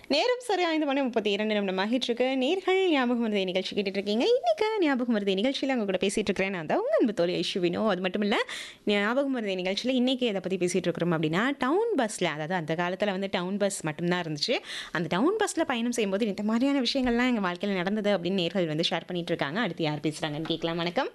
நேரம் சரி ஐந்து மணி முப்பத்தி இரண்டு நிமிடம் ஆகிட்டு நேர்கள் ஞாபகம் மருதை நிகழ்ச்சி கேட்டுட்டு இருக்கீங்க இன்னைக்கு ஞாபகம் மருதை நிகழ்ச்சியில் அவங்க கூட பேசிட்டு இருக்கிறேன் நான் தான் உங்க அன்பு தோழி ஐஷுவினோ அது மட்டும் இல்லை ஞாபகம் மருதை நிகழ்ச்சியில் இன்னைக்கு எதை பற்றி பேசிட்டு இருக்கிறோம் அப்படின்னா டவுன் பஸ்ஸில் அதாவது அந்த காலத்தில் வந்து டவுன் பஸ் மட்டும்தான் இருந்துச்சு அந்த டவுன் பஸ்ஸில் பயணம் செய்யும்போது இந்த மாதிரியான விஷயங்கள்லாம் எங்கள் வாழ்க்கையில் நடந்தது அப்படின்னு நேர்கள் வந்து ஷேர் பண்ணிட்டு இருக்காங்க அடுத்து யார் பேசுகிறாங்கன்னு கேட்கலாம் வணக்கம்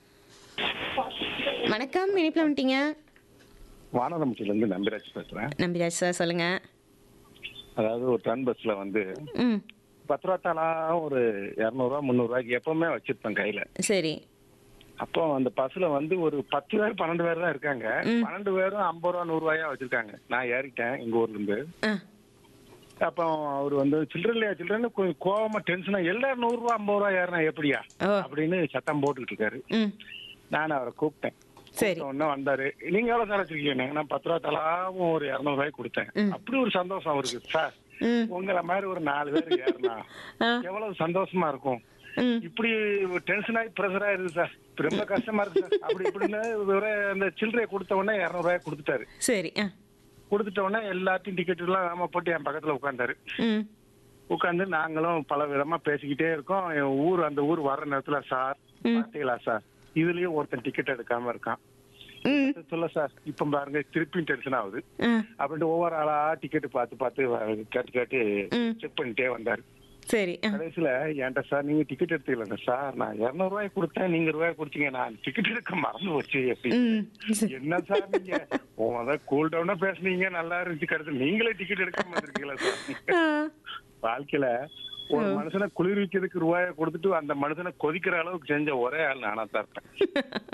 வணக்கம் இனிப்பில் வந்துட்டீங்க வானரமுச்சில இருந்து நம்பிராஜ் பேசுறேன் நம்பிராஜ் சார் சொல்லுங்கள் அதாவது ஒரு டன் பஸ்ல வந்து ம் பத்து ரூபா தானா ஒரு இரநூறுவா முந்நூறுவாய்க்கு எப்பவுமே வச்சிருப்பேன் கையில சரி அப்போ அந்த பஸ்ல வந்து ஒரு பத்து பேர் பன்னெண்டு பேர் தான் இருக்காங்க பன்னெண்டு பேரும் ஐம்பது ரூபா நூறு ரூபாயா வச்சிருக்காங்க நான் ஏறிட்டேன் எங்க ஊர்ல இருந்து ஆ அப்போ அவர் வந்து சில்லற இல்லையா சில்லறன்னு கொஞ்சம் கோவமா டென்ஷனா எல்லாரும் நூறு ரூபா ஐம்பது ரூபா ஏறினா எப்படியா ஓ அப்படின்னு சத்தம் போட்டுக்கிட்டு இருக்காரு ம் நான் அவரை கூப்பிட்டேன் சரி உடனே வந்தாரு நீங்க எவ்வளவு சார் வச்சிருக்கீங்க நான் பத்து ரூபா தலாவும் ஒரு இரநூறு ரூபாய்க்கு கொடுத்தேன் அப்படி ஒரு சந்தோஷம் அவருக்கு சார் ம் உங்களை மாதிரி ஒரு நாலு பேர் ஏறினா ஆ எவ்வளவு சந்தோஷமா இருக்கும் ம் இப்படி டென்ஷன் ஆகி ப்ரெஷர் ஆயிருது சார் இப்ப ரொம்ப கஷ்டமா இருக்கு சார் அப்படி இப்படின்னு ஒரு அந்த சில்லறையை கொடுத்த உடனே இரநூறுவாய் கொடுத்துட்டாரு சரி ஆ கொடுத்துட்ட உடனே எல்லாத்தையும் டிக்கெட் எல்லாம் நாம போட்டு என் பக்கத்துல உட்காந்தாரு ம் உட்காந்து நாங்களும் பல விதமா பேசிக்கிட்டே இருக்கோம் என் ஊர் அந்த ஊர் வர்ற நேரத்துல சார் பாத்தீங்களா சார் இதுலயும் ஒருத்தன் டிக்கெட் எடுக்காம இருக்கான் ம் சொல்ல சார் இப்ப பாருங்க திருப்பியும் டென்ஷன் ஆகுது ஆ அப்படின்ட்டு ஒவ்வொரு ஆளா டிக்கெட் பார்த்து பார்த்து வ- கேட்டு கேட்டு ம். செக் பண்ணிட்டே வந்தாரு சரி ஆ கடைசியில ஏன்டா சார் நீங்க டிக்கெட் எடுத்துக்கலங்க சார் நான் இருநூறு ரூபாய் கொடுத்தேன் நீங்க ரூபாய் கொடுத்தீங்க நான் டிக்கெட் எடுக்க மறந்து போச்சு எப்படி ம் சரி. என்ன சார் நீங்க உங்க கூல் டவுனா பேசுனீங்க நல்லா இருந்துச்சு கடைசி நீங்களே டிக்கெட் எடுக்காம வந்திருக்கீங்களா சார் ஆ வாழ்க்கையில ஒரு மனுஷனை குளிர்விக்கிறதுக்கு ரூபாயை கொடுத்துட்டு அந்த மனுஷனை கொதிக்கிற அளவுக்கு செஞ்ச ஒரே ஆள் நானா தான் இருப்பேன்